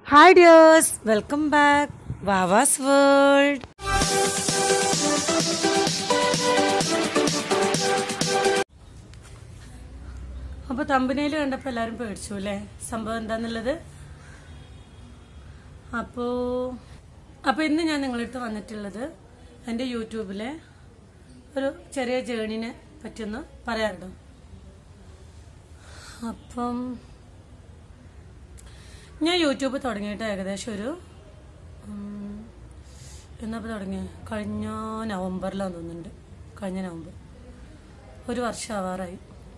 Hi dears welcome back Vava's world അപ്പോൾ തമ്പനയിൽ കണ്ടപ്പോൾ എല്ലാവരും പേടിച്ചു അല്ലേ സംഭവം എന്താന്നുള്ളത് അപ്പോൾ അപ്പോൾ ഇന്ന് ഞാൻ നിങ്ങളടുത്ത് വന്നിട്ടുള്ളത് എൻ്റെ യൂട്യൂബിലെ ഒരു ചെറിയ ജേണിനെ പറ്റിയൊന്ന് പറയാറുണ്ടോ അപ്പം ഞാൻ യൂട്യൂബ് തുടങ്ങിയിട്ട് ഏകദേശം ഒരു ഉം, എന്നപ്പോൾ തുടങ്ങി കഴിഞ്ഞ നവംബറിലാന്ന് തോന്നുന്നുണ്ട് കഴിഞ്ഞ നവംബർ ഒരു വർഷം ആവാറായി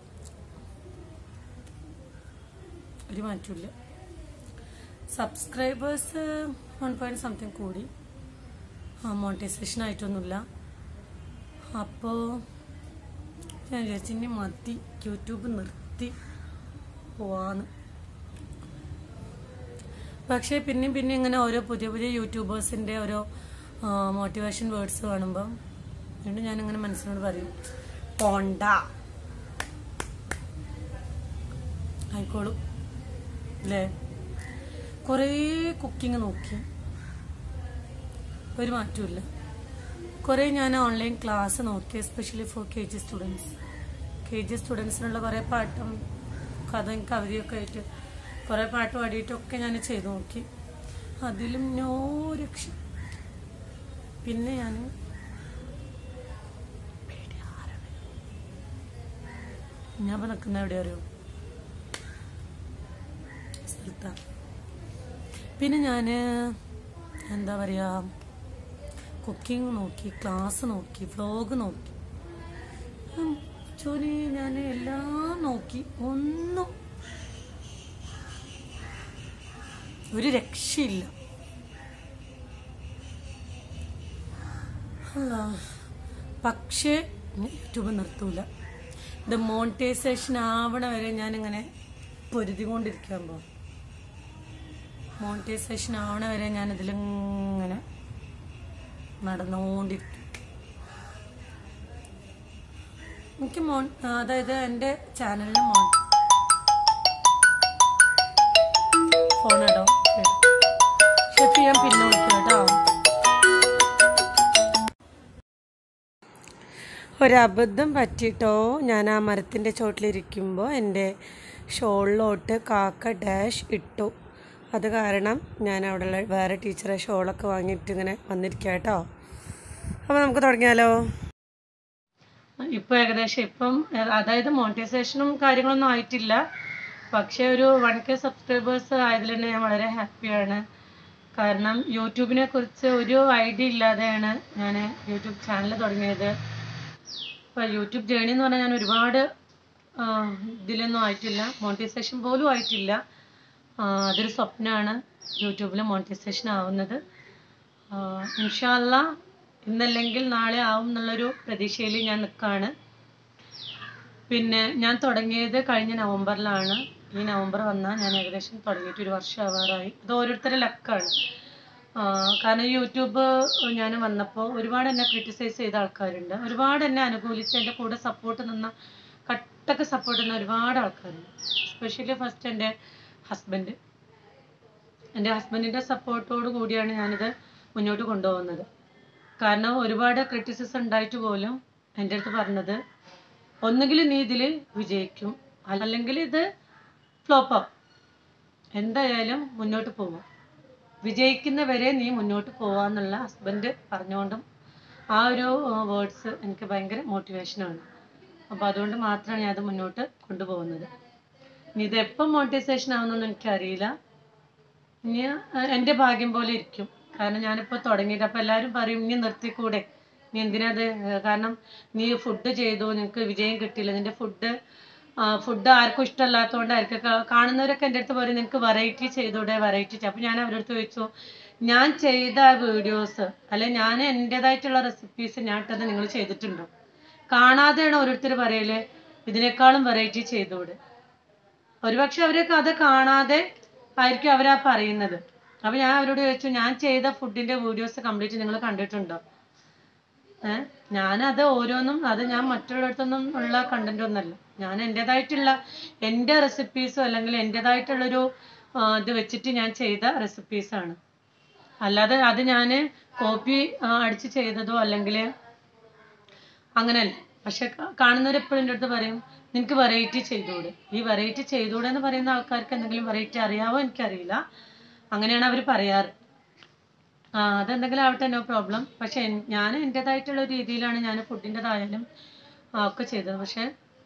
ഒരു മാറ്റമില്ല സബ്സ്ക്രൈബേഴ്സ് വൺ പോയിന്റ് സംതിങ് കൂടി മോണിറ്റൈസേഷൻ ആയിട്ടൊന്നുമില്ല അപ്പോൾ ഞാൻ വിചാരിച്ചു ഇനി മതി യൂട്യൂബ് നിർത്തി പോവാന്ന് പക്ഷേ പിന്നെയും പിന്നെ ഇങ്ങനെ ഓരോ പുതിയ പുതിയ യൂട്യൂബേഴ്സിന്റെ ഓരോ മോട്ടിവേഷൻ വേർഡ്സ് കാണുമ്പോൾ വീണ്ടും ഞാനിങ്ങനെ മനസ്സിനോട് പറയും പോണ്ട ആയിക്കോളും അല്ലേ കുറേ കുക്കിംഗ് നോക്കി ഒരു മാറ്റമില്ല കുറേ ഞാൻ ഓൺലൈൻ ക്ലാസ് നോക്കി especially for K G students K G സ്റ്റുഡൻസിനുള്ള കുറേ പാട്ടും കഥയും കവിതയൊക്കെ ആയിട്ട് കുറേ പാട്ട് പാടിയിട്ടൊക്കെ ഞാൻ ചെയ്തു നോക്കി അതിലും നോ രക്ഷ പിന്നെ ഞാൻ ഞാൻ ഇപ്പൊ നിൽക്കുന്ന എവിടെ അറിയോ സ്ഥലത്താ പിന്നെ ഞാൻ എന്താ പറയാ കുക്കിംഗ് നോക്കി ക്ലാസ് നോക്കി വ്ലോഗ് നോക്കി ഉം, ജോലി ഞാൻ എല്ലാം നോക്കി ഒന്നും ഒരു രക്ഷയില്ല അല്ലാ. പക്ഷേ യൂട്യൂബ് നിർത്തൂല ഇത് മോണിറ്റൈസേഷൻ ആവണ വരെ ഞാനിങ്ങനെ പൊരുതിക്കൊണ്ടിരിക്കുമ്പോൾ മോണിറ്റൈസേഷൻ ആവണ വരെ ഞാൻ ഇതിലിങ്ങനെ നടന്നുകൊണ്ടിരിക്കും എനിക്ക് മോൺ അതായത് എൻ്റെ ചാനലിന് മോൺ ഫോൺ ഇടാം ഷെഫ് ഞാൻ പിന്നെ വിളിക്കാം കേട്ടോ ഒരബദ്ധം പറ്റിയിട്ടോ ഞാൻ ആ മരത്തിൻ്റെ ചോട്ടിലിരിക്കുമ്പോൾ എൻ്റെ ഷോളിലോട്ട് കാക്ക ഡാഷ് ഇട്ടു അത് കാരണം ഞാൻ അവിടെയുള്ള വേറെ ടീച്ചറെ ഷോളൊക്കെ വാങ്ങിയിട്ട് ഇങ്ങനെ വന്നിരിക്കുക കേട്ടോ അപ്പോൾ നമുക്ക് തുടങ്ങിയാലോ ഇപ്പോൾ ഏകദേശം ഇപ്പം അതായത് മോണിറ്റൈസേഷനും കാര്യങ്ങളൊന്നും ആയിട്ടില്ല പക്ഷേ ഒരു വൺ കെ സബ്സ്ക്രൈബേഴ്സ് ആയതിൽ തന്നെ ഞാൻ വളരെ ഹാപ്പിയാണ് കാരണം യൂട്യൂബിനെ കുറിച്ച് ഒരു ഐഡിയ ഇല്ലാതെയാണ് ഞാൻ യൂട്യൂബ് ചാനൽ തുടങ്ങിയത് ഇപ്പോൾ യൂട്യൂബ് ജേണി എന്ന് പറഞ്ഞാൽ ഞാൻ ഒരുപാട് ആ, ഇതിലൊന്നും ആയിട്ടില്ല മോണിറ്റൈസേഷൻ പോലും ആയിട്ടില്ല ആ, അതൊരു സ്വപ്നമാണ് യൂട്യൂബിൽ മോണിറ്റൈസേഷൻ ആവുന്നത് ഇൻഷാല്ല ഇന്നല്ലെങ്കിൽ നാളെ ആവും എന്നുള്ളൊരു പ്രതീക്ഷയിൽ ഞാൻ നിൽക്കുകയാണ് പിന്നെ ഞാൻ തുടങ്ങിയത് കഴിഞ്ഞ നവംബറിലാണ് ഈ നവംബർ വന്നാൽ ഞാൻ ഏകദേശം തുടങ്ങിയിട്ട് ഒരു വർഷം ആവാറായി ഇത് ഓരോരുത്തരുടെ ലക്കാണ് കാരണം യൂട്യൂബ് ഞാൻ വന്നപ്പോൾ ഒരുപാട് എന്നെ ക്രിട്ടിസൈസ് ചെയ്ത ആൾക്കാരുണ്ട് ഒരുപാട് എന്നെ അനുകൂലിച്ച് എൻ്റെ കൂടെ സപ്പോർട്ട് നിന്ന കട്ടക്ക് സപ്പോർട്ട് ചെയ്യുന്ന ഒരുപാട് ആൾക്കാരുണ്ട് എസ്പെഷ്യലി ഫസ്റ്റ് എൻ്റെ ഹസ്ബൻഡ് എൻ്റെ ഹസ്ബൻഡിൻ്റെ സപ്പോർട്ടോട് കൂടിയാണ് ഞാനിത് മുന്നോട്ട് കൊണ്ടുപോകുന്നത് കാരണം ഒരുപാട് ക്രിറ്റിസിസം ഉണ്ടായിട്ട് പോലും എൻ്റെ അടുത്ത് പറഞ്ഞത് ഒന്നുകിൽ നീ ഇതിൽ വിജയിക്കും അല്ലെങ്കിൽ ഇത് ഫ്ലോപ്പാവും എന്തായാലും മുന്നോട്ട് പോവാം വിജയിക്കുന്നവരെ നീ മുന്നോട്ട് പോവാന്നുള്ള ഹസ്ബൻഡ് പറഞ്ഞുകൊണ്ടും ആ ഒരു വേർഡ്സ് എനിക്ക് ഭയങ്കര മോട്ടിവേഷനാണ് അപ്പോൾ അതുകൊണ്ട് മാത്രമാണ് ഞാൻ അത് മുന്നോട്ട് കൊണ്ടുപോകുന്നത് ഇനി ഇത് എപ്പം മോട്ടിവേഷൻ ആവുന്നൊന്നും എനിക്കറിയില്ല ഇനി അഹ് എൻ്റെ ഭാഗ്യം പോലെ ഇരിക്കും കാരണം ഞാനിപ്പോൾ തുടങ്ങിയിട്ട് അപ്പോൾ എല്ലാവരും പറയും ഇനി നിർത്തിക്കൂടെ നീ എന്തിനാ അത് ഏർ കാരണം നീ ഫുഡ് ചെയ്തു നിനക്ക് വിജയം കിട്ടിയില്ല നിന്റെ ഫുഡ് ഫുഡ് ആർക്കും ഇഷ്ടമല്ലാത്തതുകൊണ്ടായിരിക്കും കാ- കാണുന്നവരൊക്കെ എൻ്റെ അടുത്ത് പറയും നിനക്ക് വെറൈറ്റി ചെയ്തൂടെ വെറൈറ്റി അപ്പോൾ ഞാൻ അവരുടെ അടുത്ത് ചോദിച്ചു ഞാൻ ചെയ്ത വീഡിയോസ് അല്ലെ ഞാൻ എൻ്റെതായിട്ടുള്ള റെസിപ്പീസ് ഞാൻ ഇട്ടത് നിങ്ങൾ ചെയ്തിട്ടുണ്ടോ കാണാതെയാണ് ഓരോരുത്തർ പറയല് ഇതിനേക്കാളും വെറൈറ്റി ചെയ്തൂടെ ഒരുപക്ഷെ അവരൊക്കെ അത് കാണാതെ ആയിരിക്കും അവരാ പറയുന്നത് അപ്പൊ ഞാൻ അവരോട് ചോദിച്ചു ഞാൻ ചെയ്ത ഫുഡിന്റെ വീഡിയോസ് കംപ്ലീറ്റ് നിങ്ങൾ കണ്ടിട്ടുണ്ടോ ഏഹ് ഞാനത് ഓരോന്നും അത് ഞാൻ മറ്റുള്ളിടത്തൊന്നും ഉള്ള കണ്ടന്റ് ഒന്നല്ല ഞാൻ എൻ്റെതായിട്ടുള്ള എൻ്റെ റെസിപ്പീസോ അല്ലെങ്കിൽ എൻ്റെതായിട്ടുള്ളൊരു ഇത് വെച്ചിട്ട് ഞാൻ ചെയ്ത റെസിപ്പീസാണ് അല്ലാതെ അത് ഞാൻ കോപ്പി അടിച്ച് ചെയ്തതോ അല്ലെങ്കിൽ അങ്ങനെയല്ല പക്ഷെ കാണുന്നവർ എപ്പോഴും എൻ്റെ അടുത്ത് പറയും നിനക്ക് വെറൈറ്റി ചെയ്തുകൂടെ ഈ വെറൈറ്റി ചെയ്തുകൂടെ എന്ന് പറയുന്ന ആൾക്കാർക്ക് എന്തെങ്കിലും വെറൈറ്റി അറിയാവോ എനിക്കറിയില്ല അങ്ങനെയാണ് അവർ പറയാറ് ആ അതെന്തെങ്കിലും ആവട്ടെ നോ പ്രോബ്ലം പക്ഷെ എൻ- ഞാൻ എൻ്റെതായിട്ടുള്ള ഒരു രീതിയിലാണ് ഞാൻ ഫുഡിൻ്റെതായാലും ഒക്കെ ചെയ്തത് പക്ഷെ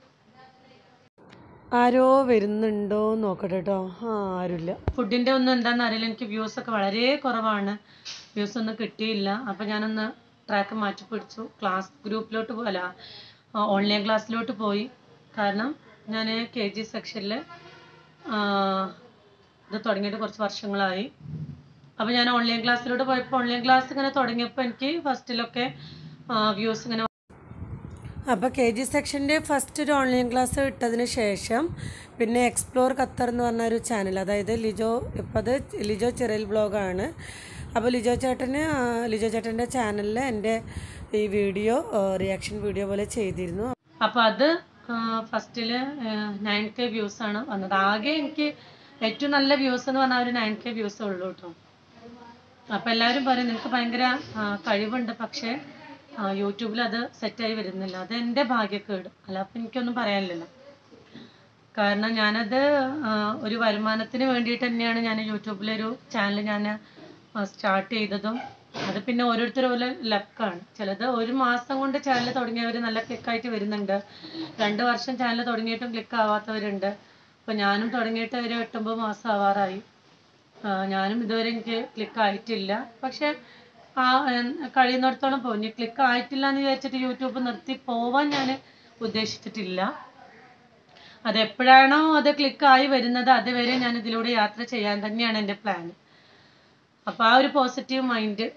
ആരോ വരുന്നുണ്ടോ നോക്കട്ടെ കേട്ടോ ആ ആരുമില്ല ഫുഡിൻ്റെ ഒന്നും എന്താണെന്ന് അറിയില്ല എനിക്ക് വ്യൂസ് ഒക്കെ വളരെ കുറവാണ് വ്യൂസ് ഒന്നും കിട്ടിയില്ല അപ്പം ഞാനൊന്ന് ട്രാക്ക് മാറ്റി പിടിച്ചു ക്ലാസ് ഗ്രൂപ്പിലോട്ട് പോ അല്ല ഓൺലൈൻ ക്ലാസ്സിലോട്ട് പോയി കാരണം ഞാൻ കെ ജി സെക്ഷനിൽ ഇത് തുടങ്ങിയിട്ട് കുറച്ച് വർഷങ്ങളായി അപ്പോൾ ഞാൻ ഓൺലൈൻ ക്ലാസ്സിലോട്ട് പോയപ്പോൾ ഓൺലൈൻ ക്ലാസ് ഇങ്ങനെ തുടങ്ങിയപ്പോൾ എനിക്ക് ഫസ്റ്റിലൊക്കെ വ്യൂസ് ഇങ്ങനെ അപ്പോൾ കെ ജി സെക്ഷൻ്റെ ഫസ്റ്റ് ഒരു ഓൺലൈൻ ക്ലാസ് ഇട്ടതിന് ശേഷം പിന്നെ എക്സ്പ്ലോർ ഖത്തർ എന്ന് പറഞ്ഞ ഒരു ചാനൽ അതായത് ലിജോ ഇപ്പോൾ അത് ലിജോ ചെറിയൽ ബ്ലോഗാണ് അപ്പോൾ ലിജോ ചേട്ടന് ആ, ലിജോ ചേട്ടൻ്റെ ചാനലിൽ എൻ്റെ ഈ വീഡിയോ റിയാക്ഷൻ വീഡിയോ പോലെ ചെയ്തിരുന്നു അപ്പോൾ അത് ഫസ്റ്റിൽ നയൻ കെ വ്യൂസ് ആണ് വന്നത് ആകെ എനിക്ക് ഏറ്റവും നല്ല വ്യൂസ് എന്ന് പറഞ്ഞാൽ ഒരു നയൻ കെ വ്യൂസേ ഉള്ളൂ കേട്ടോ അപ്പോൾ എല്ലാവരും പറയും നിനക്ക് ഭയങ്കര ആ, കഴിവുണ്ട് പക്ഷേ യൂട്യൂബിൽ അത് സെറ്റായി വരുന്നില്ല അത് എൻ്റെ ഭാഗ്യക്കേട് അല്ല അപ്പം എനിക്കൊന്നും പറയാനില്ലല്ലോ കാരണം ഞാനത് ആ, ഒരു വരുമാനത്തിന് വേണ്ടിയിട്ട് തന്നെയാണ് ഞാൻ യൂട്യൂബിലൊരു ചാനൽ ഞാൻ സ്റ്റാർട്ട് ചെയ്തതും അത് പിന്നെ ഓരോരുത്തരും ഓരോ ലക്കാണ് ചിലത് ഒരു മാസം കൊണ്ട് ചാനൽ തുടങ്ങിയവർ നല്ല ക്ലിക്കായിട്ട് വരുന്നുണ്ട് രണ്ട് വർഷം ചാനൽ തുടങ്ങിയിട്ടും ക്ലിക്ക് ആവാത്തവരുണ്ട് അപ്പോൾ ഞാനും തുടങ്ങിയിട്ട് ഒരു എട്ടൊമ്പത് മാസം ആവാറായി ആ, ഞാനും ഇതുവരെ എനിക്ക് ക്ലിക്ക് ആയിട്ടില്ല പക്ഷെ ആ ഉം, കഴിയുന്നിടത്തോളം പോകും ഇനി ക്ലിക്ക് ആയിട്ടില്ല എന്ന് വിചാരിച്ചിട്ട് യൂട്യൂബ് നിർത്തി പോവാൻ ഞാൻ ഉദ്ദേശിച്ചിട്ടില്ല അത് എപ്പോഴാണോ അത് ക്ലിക്ക് ആയി വരുന്നത് അതുവരെ ഞാൻ ഇതിലൂടെ യാത്ര ചെയ്യാൻ തന്നെയാണ് എൻ്റെ പ്ലാൻ അപ്പോൾ ആ ഒരു പോസിറ്റീവ് മൈൻഡ്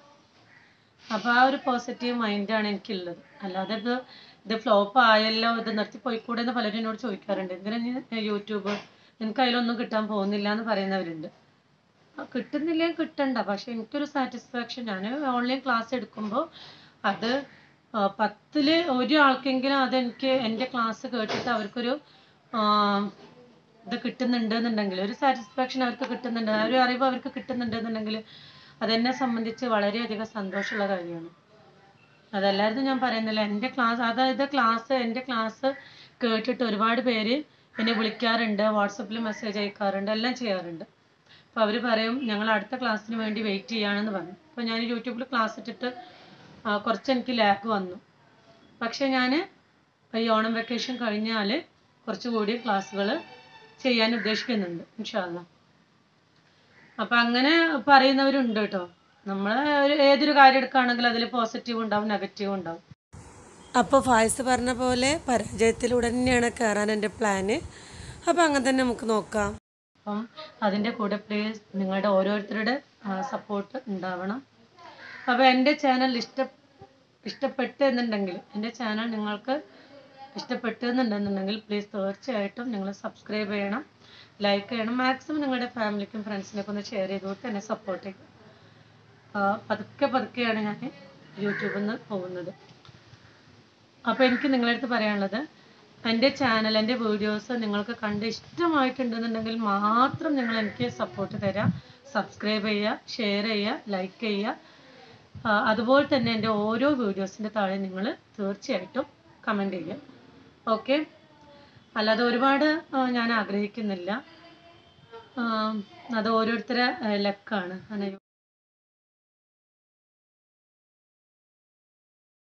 അപ്പോൾ ആ ഒരു പോസിറ്റീവ് മൈൻഡാണ് എനിക്കുള്ളത് അല്ലാതെ ഇത് ഇത് ഫ്ലോപ്പ് ആയല്ലോ ഇത് നിർത്തി പോയിക്കൂടെ എന്ന് പലരും എന്നോട് ചോദിക്കാറുണ്ട് എന്തിനാ നീ യൂട്യൂബ് നിനക്ക് അതിലൊന്നും കിട്ടാൻ പോകുന്നില്ല എന്ന് പറയുന്നവരുണ്ട് ആ, കിട്ടുന്നില്ലെങ്കിൽ കിട്ടണ്ട പക്ഷെ എനിക്കൊരു സാറ്റിസ്ഫാക്ഷൻ ഞാൻ ഓൺലൈൻ ക്ലാസ് എടുക്കുമ്പോൾ അത് ആ, പത്തില് ഒരു ആൾക്കെങ്കിലും അതെനിക്ക് എൻ്റെ ക്ലാസ് കേട്ടിട്ട് അവർക്കൊരു ആ, ഇത് കിട്ടുന്നുണ്ട് എന്നുണ്ടെങ്കിൽ ഒരു സാറ്റിസ്ഫാക്ഷൻ അവർക്ക് കിട്ടുന്നുണ്ട് ആ ഒരു അറിവ് അവർക്ക് കിട്ടുന്നുണ്ട് എന്നുണ്ടെങ്കിൽ അതെന്നെ സംബന്ധിച്ച് വളരെയധികം സന്തോഷമുള്ള കാര്യമാണ് അതല്ലായിരുന്നു ഞാൻ പറയുന്നില്ല എൻ്റെ ക്ലാസ് അതായത് ക്ലാസ് എൻ്റെ ക്ലാസ് കേട്ടിട്ട് ഒരുപാട് പേര് എന്നെ വിളിക്കാറുണ്ട് വാട്സപ്പിൽ മെസ്സേജ് അയക്കാറുണ്ട് എല്ലാം ചെയ്യാറുണ്ട് അപ്പോൾ അവർ പറയും ഞങ്ങൾ അടുത്ത ക്ലാസ്സിന് വേണ്ടി വെയിറ്റ് ചെയ്യാണെന്ന് പറഞ്ഞു അപ്പോൾ ഞാൻ യൂട്യൂബിൽ ക്ലാസ് ഇട്ടിട്ട് ആ, കുറച്ച് എനിക്ക് ലാഗ് വന്നു പക്ഷേ ഞാൻ ഈ ഓണം വെക്കേഷൻ കഴിഞ്ഞാൽ കുറച്ചുകൂടി ക്ലാസ്സുകൾ ചെയ്യാൻ ഉദ്ദേശിക്കുന്നുണ്ട് ഇൻഷാല്ല അപ്പം അങ്ങനെ പറയുന്നവരുണ്ട് കേട്ടോ നമ്മൾ ഒരു ഏതൊരു കാര്യം എടുക്കുകയാണെങ്കിൽ അതിൽ പോസിറ്റീവ് ഉണ്ടാവും നെഗറ്റീവ് ഉണ്ടാവും അപ്പോൾ ഫായ്സ് പറഞ്ഞ പോലെ പരാജയത്തിലൂടെ തന്നെയാണ് കയറാൻ എൻ്റെ പ്ലാന് അപ്പോൾ അങ്ങനെ തന്നെ നമുക്ക് നോക്കാം അപ്പം അതിൻ്റെ കൂടെ പ്ലീസ് നിങ്ങളുടെ ഓരോരുത്തരുടെ സപ്പോർട്ട് ഉണ്ടാവണം അപ്പോൾ എൻ്റെ ചാനൽ ഇഷ്ട ഇഷ്ടപ്പെട്ടു എന്നുണ്ടെങ്കിൽ എൻ്റെ ചാനൽ നിങ്ങൾക്ക് ഇഷ്ടപ്പെട്ടു എന്നുണ്ടെന്നുണ്ടെങ്കിൽ പ്ലീസ് തീർച്ചയായിട്ടും നിങ്ങൾ സബ്സ്ക്രൈബ് ചെയ്യണം ലൈക്ക് ചെയ്യണം മാക്സിമം നിങ്ങളുടെ ഫാമിലിക്കും ഫ്രണ്ട്സിനൊക്കെ ഒന്ന് ഷെയർ ചെയ്തുകൊണ്ട് എന്നെ സപ്പോർട്ട് ചെയ്യും ആ, പതുക്കെ പതുക്കെയാണ് ഞാൻ യൂട്യൂബിൽ നിന്ന് പോകുന്നത് അപ്പോൾ എനിക്ക് നിങ്ങളുടെ അടുത്ത് പറയാനുള്ളത് എൻ്റെ ചാനൽ എൻ്റെ വീഡിയോസ് നിങ്ങൾക്ക് കണ്ട് ഇഷ്ടമായിട്ടുണ്ടെന്നുണ്ടെങ്കിൽ മാത്രം നിങ്ങൾ എനിക്ക് സപ്പോർട്ട് തരാം സബ്സ്ക്രൈബ് ചെയ്യുക ഷെയർ ചെയ്യുക ലൈക്ക് ചെയ്യുക ആ, അതുപോലെ തന്നെ എൻ്റെ ഓരോ വീഡിയോസിൻ്റെ താഴെ നിങ്ങൾ തീർച്ചയായിട്ടും കമൻറ്റ് ചെയ്യുക ഓക്കെ അല്ലാതെ ഒരുപാട് ആ, ഞാൻ ആഗ്രഹിക്കുന്നില്ല ആ, അത് ഓരോരുത്തരെ ലക്കാണ്